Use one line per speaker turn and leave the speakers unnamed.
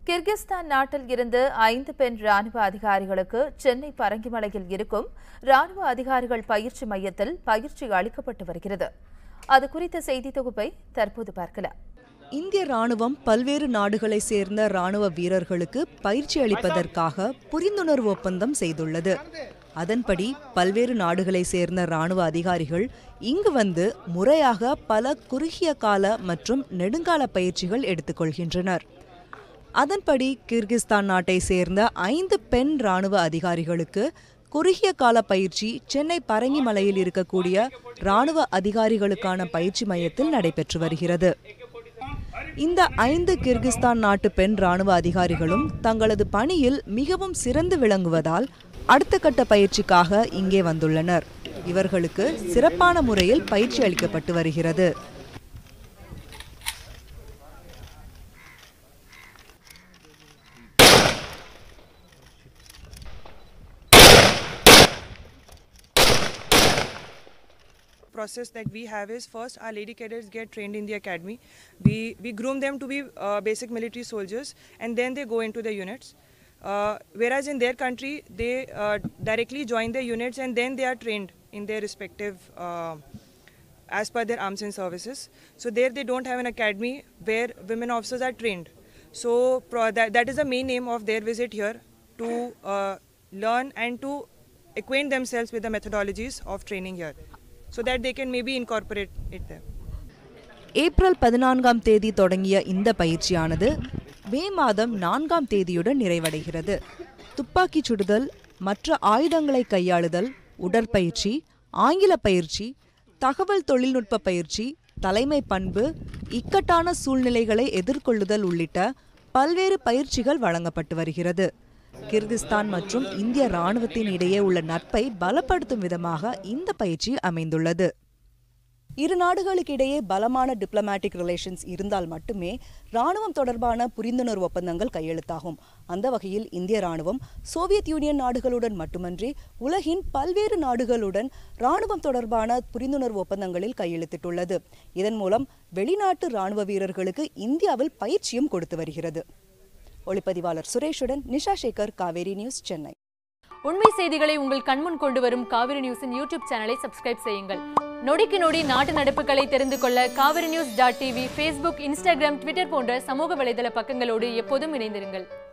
Kyrgyzstan நாட்டில் இருந்து ஐந்து பெண் ராணுவ அதிகாரிகளுக்கு சென்னை பரங்கிமலையில் இருக்கும் ராணுவ அதிகாரிகள் பயிற்சி மையத்தில் பயிற்சி அளிக்கப்பட்டு வருகிறது அது குறித்த செய்தி தொகுப்பை தற்போது பார்க்கலாம்
இந்திய ராணுவம் பல்வேறு நாடுகளை சேர்ந்த ராணுவ வீரர்களுக்கு பயிற்சி அளிப்பதற்காக புரிந்துணர்வு ஒப்பந்தம் செய்துள்ளது அதன்படி பல்வேறு நாடுகளை சேர்ந்த ராணுவ அதிகாரிகள் இங்கு வந்து முறையாக பல குறுகிய கால மற்றும் நெடுங்கால பயிற்சிகள் எடுத்துக்கொள்கின்றனர் அதன்படி கிர்கிஸ்தான் நாட்டை சேர்ந்த ஐந்து பெண் ராணுவ அதிகாரிகளுக்கு குறுகிய கால பயிற்சி சென்னை பரங்கிமலையில் இருக்கக்கூடிய ராணுவ அதிகாரிகளுக்கான பயிற்சி மையத்தில் நடைபெற்று வருகிறது இந்த ஐந்து கிர்கிஸ்தான் நாட்டு பெண் ராணுவ அதிகாரிகளும் தங்களது பணியில் மிகவும் சிறந்து விளங்குவதால் அடுத்த கட்ட பயிற்சிக்காக இங்கே வந்துள்ளனர் இவர்களுக்கு சிறப்பான முறையில் பயிற்சி அளிக்கப்பட்டு வருகிறது
process that we have is first our lady cadets get trained in the academy. We, we groom them to be uh, basic military soldiers and then they go into the units. Uh, whereas in their country, they uh, directly join their units and then they are trained in their respective, uh, as per their arms and services. So there they don't have an academy where women officers are trained. So pro- that, that is the main aim of their visit here to uh, learn and to acquaint themselves with the methodologies of training here so that they can maybe incorporate it there.
April பதினான்காம் தேதி தொடங்கிய இந்த பயிற்சியானது மே மாதம் நான்காம் தேதியுடன் நிறைவடைகிறது துப்பாக்கிச் சுடுதல் மற்ற ஆயுதங்களை கையாளுதல் உடற்பயிற்சி ஆங்கில பயிற்சி தகவல் தொழில்நுட்ப பயிற்சி தலைமை பண்பு இக்கட்டான சூழ்நிலைகளை எதிர்கொள்ளுதல் உள்ளிட்ட பல்வேறு பயிற்சிகள் வழங்கப்பட்டு வருகிறது கிர்கிஸ்தான் மற்றும் இந்திய ராணுவத்தின் இடையே உள்ள நட்பை பலப்படுத்தும் விதமாக இந்த பயிற்சி அமைந்துள்ளது இரு நாடுகளுக்கு இடையே பலமான டிப்ளமேட்டிக் ரிலேஷன்ஸ் இருந்தால் மட்டுமே ராணுவம் தொடர்பான புரிந்துணர்வு ஒப்பந்தங்கள் கையெழுத்தாகும் அந்த வகையில் இந்திய ராணுவம் சோவியத் யூனியன் நாடுகளுடன் மட்டுமன்றி உலகின் பல்வேறு நாடுகளுடன் ராணுவம் தொடர்பான புரிந்துணர்வு ஒப்பந்தங்களில் கையெழுத்திட்டுள்ளது இதன் மூலம் வெளிநாட்டு ராணுவ வீரர்களுக்கு இந்தியாவில் பயிற்சியும் கொடுத்து வருகிறது ஒளிப்பதிவாளர் சுரேஷுடன் நிஷா சேகர் காவேரி நியூஸ் சென்னை
உண்மை செய்திகளை உங்கள் கண்முன் கொண்டு வரும் காவிரி நியூஸின் யூடியூப் சேனலை சப்ஸ்கிரைப் செய்யுங்கள் நொடிக்கு நொடி நாட்டு நடப்புகளை தெரிந்து கொள்ள Kaveri news dot TV Facebook Instagram Twitter போன்ற சமூக வலைதள பக்கங்களோடு எப்போதும் இணைந்திருங்கள்